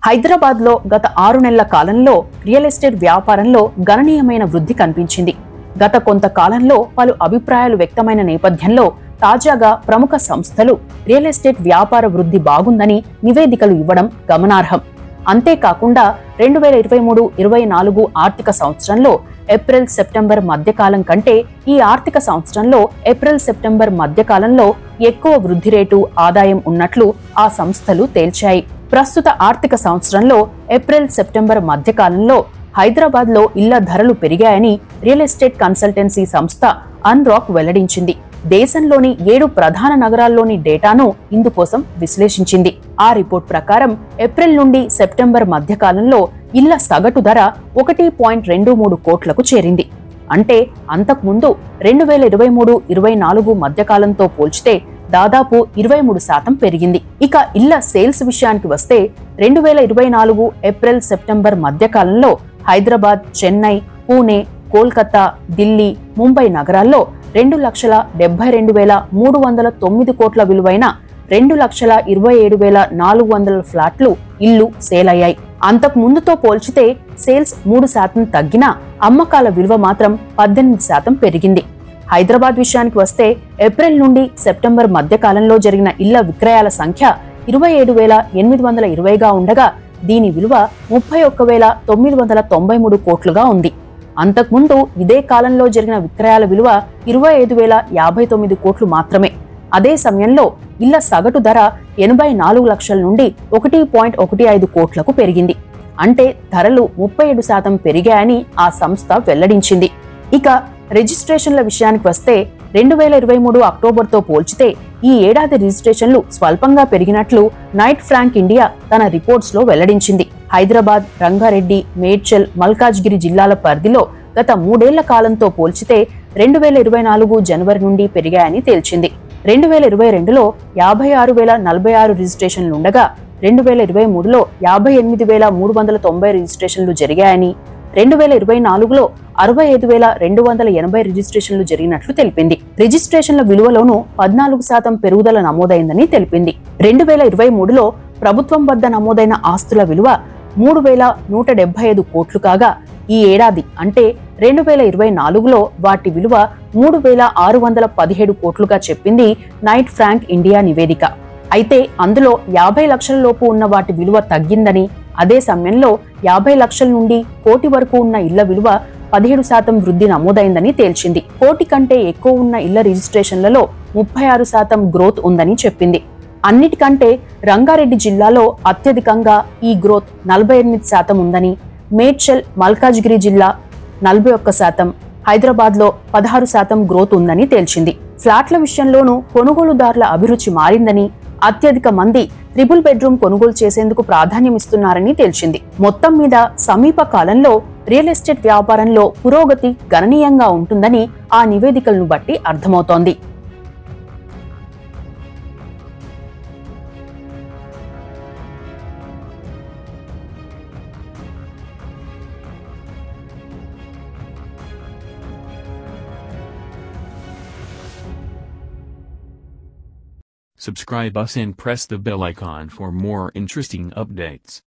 హైదరాబాద్లో గత ఆరు నెలల కాలంలో రియల్ ఎస్టేట్ వ్యాపారంలో గణనీయమైన వృద్ధి కనిపించింది గత కొంతకాలంలో పలు అభిప్రాయాలు వ్యక్తమైన నేపథ్యంలో తాజాగా ప్రముఖ సంస్థలు రియల్ ఎస్టేట్ వ్యాపార వృద్ధి బాగుందని నివేదికలు ఇవ్వడం గమనార్హం అంతేకాకుండా రెండు వేల ఇరవై మూడు ఇరవై నాలుగు ఆర్థిక సంవత్సరంలో ఏప్రిల్ సెప్టెంబర్ మధ్యకాలం కంటే ఈ ఆర్థిక సంవత్సరంలో ఏప్రిల్ సెప్టెంబర్ మధ్యకాలంలో ఎక్కువ వృద్ధి రేటు ఆదాయం ఉన్నట్లు ఆ సంస్థలు తేల్చాయి ప్రస్తుత ఆర్థిక సంవత్సరంలో ఏప్రిల్ సెప్టెంబర్ మధ్యకాలంలో హైదరాబాద్ లో ఇళ్ల ధరలు పెరిగాయని రియల్ ఎస్టేట్ కన్సల్టెన్సీ సంస్థ అన్రాక్ వెల్లడించింది దేశంలోని ఏడు ప్రధాన నగరాల్లోని డేటాను ఇందుకోసం విశ్లేషించింది ఆ రిపోర్ట్ ప్రకారం ఏప్రిల్ నుండి సెప్టెంబర్ మధ్యకాలంలో ఇళ్ల సగటు ధర ఒకటి పాయింట్ రెండు మూడు కోట్లకు చేరింది అంటే అంతకుముందు రెండు వేల ఇరవై మూడు ఇరవై నాలుగు మధ్యకాలంతో పోల్చితే దాదాపు ఇరవై మూడు శాతం పెరిగింది ఇక ఇళ్ల సేల్స్ విషయానికి వస్తే రెండు వేల ఇరవై నాలుగు ఏప్రిల్ సెప్టెంబర్ మధ్యకాలంలో హైదరాబాద్ చెన్నై పూణే కోల్కతా ఢిల్లీ ముంబై నగరాల్లో రెండు లక్షల డెబ్బై రెండు వేల మూడు వందల తొమ్మిది కోట్ల విలువైన రెండు లక్షల ఇరవై ఏడు వేల నాలుగు వందల ఫ్లాట్లు ఇల్లు సేల్ అయ్యాయి అంతకు ముందుతో పోల్చితే సేల్స్ మూడు శాతం తగ్గినా అమ్మకాల విలువ మాత్రం పద్దెనిమిది శాతం పెరిగింది హైదరాబాద్ విషయానికి వస్తే ఏప్రిల్ నుండి సెప్టెంబర్ మధ్య కాలంలో జరిగిన ఇళ్ల విక్రయాల సంఖ్య ఇరవై ఏడు వేల ఎనిమిది వందల ఇరవైగా ఉండగా దీని విలువ ముప్పై ఒక్క వేల తొమ్మిది వందల తొంభై మూడు కోట్లుగా ఉంది అంతకుముందు ఇదే కాలంలో జరిగిన విక్రయాల విలువ ఇరవై ఐదు వేల యాభై తొమ్మిది కోట్లు మాత్రమే అదే సమయంలో ఇళ్ల సగటు ధర ఎనభై నాలుగు లక్షల నుండి ఒకటి పాయింట్ ఒకటి ఐదు కోట్లకు పెరిగింది అంటే ధరలు ముప్పై ఏడు శాతం పెరిగాయని ఆ సంస్థ వెల్లడించింది ఇక రిజిస్ట్రేషన్ల విషయానికి వస్తే రెండు వేల ఇరవై మూడు అక్టోబర్తో పోల్చితే ఈ ఏడాది రిజిస్ట్రేషన్లు స్వల్పంగా పెరిగినట్లు నైట్ ఫ్రాంక్ ఇండియా తన రిపోర్ట్స్ లో వెల్లడించింది హైదరాబాద్ రంగారెడ్డి మేడ్చల్ మల్కాజ్గిరి జిల్లాల పరిధిలో గత మూడేళ్ల కాలంతో పోల్చితే రెండు వేల ఇరవై నాలుగు జనవరి నుండి పెరిగాయని తేల్చింది రెండు వేల ఇరవై రెండులో యాభై ఆరు వేల నలభై ఆరు రిజిస్ట్రేషన్లు ఉండగా రెండు వేల ఇరవై మూడులో యాభై ఎనిమిది వేల మూడు వందల తొంభై రిజిస్ట్రేషన్లు జరిగాయని రెండు వేల ఇరవై నాలుగులో అరవై ఐదు వేల రెండు వందల ఎనభై రిజిస్ట్రేషన్లు జరిగినట్లు తెలిపింది రిజిస్ట్రేషన్ల విలువలోనూ పద్నాలుగు శాతం పెరుగుదల నమోదైందని తెలిపింది రెండు వేల ఇరవై మూడులో ప్రభుత్వం వద్ద నమోదైన ఆస్తుల విలువ మూడు వేల నూట డెబ్బై ఐదు కోట్లు కాగా ఈ ఏడాది అంటే రెండు వేల ఇరవై నాలుగులో వాటి విలువ మూడు వేల ఆరు వందల పదిహేడు కోట్లుగా చెప్పింది నైట్ ఫ్రాంక్ ఇండియా నివేదిక అయితే అందులో యాభై లక్షల లోపు ఉన్న వాటి విలువ తగ్గిందని అదే సమయంలో యాభై లక్షల నుండి కోటి వరకు ఉన్న ఇళ్ల విలువ పదిహేడు శాతం వృద్ధి నమోదైందని తేల్చింది కోటి కంటే ఎక్కువ ఉన్న ఇళ్ల రిజిస్ట్రేషన్లలో ముప్పై ఆరు శాతం గ్రోత్ ఉందని చెప్పింది అన్నిటికంటే రంగారెడ్డి జిల్లాలో అత్యధికంగా ఈ గ్రోత్ నలభై ఎనిమిది శాతం ఉందని మేడ్చల్ మల్కాజ్గిరి జిల్లా నలభై ఒక్క శాతం హైదరాబాద్లో పదహారు శాతం గ్రోత్ ఉందని తేల్చింది ఫ్లాట్ల విషయంలోనూ కొనుగోలుదారుల అభిరుచి మారిందని అత్యధిక మంది ట్రిపుల్ బెడ్రూమ్ కొనుగోలు చేసేందుకు ప్రాధాన్యమిస్తున్నారని తేల్చింది మొత్తం మీద సమీప కాలంలో రియల్ ఎస్టేట్ వ్యాపారంలో పురోగతి గణనీయంగా ఉంటుందని ఆ నివేదికలను బట్టి అర్థమవుతోంది Subscribe us and press the bell icon for more interesting updates.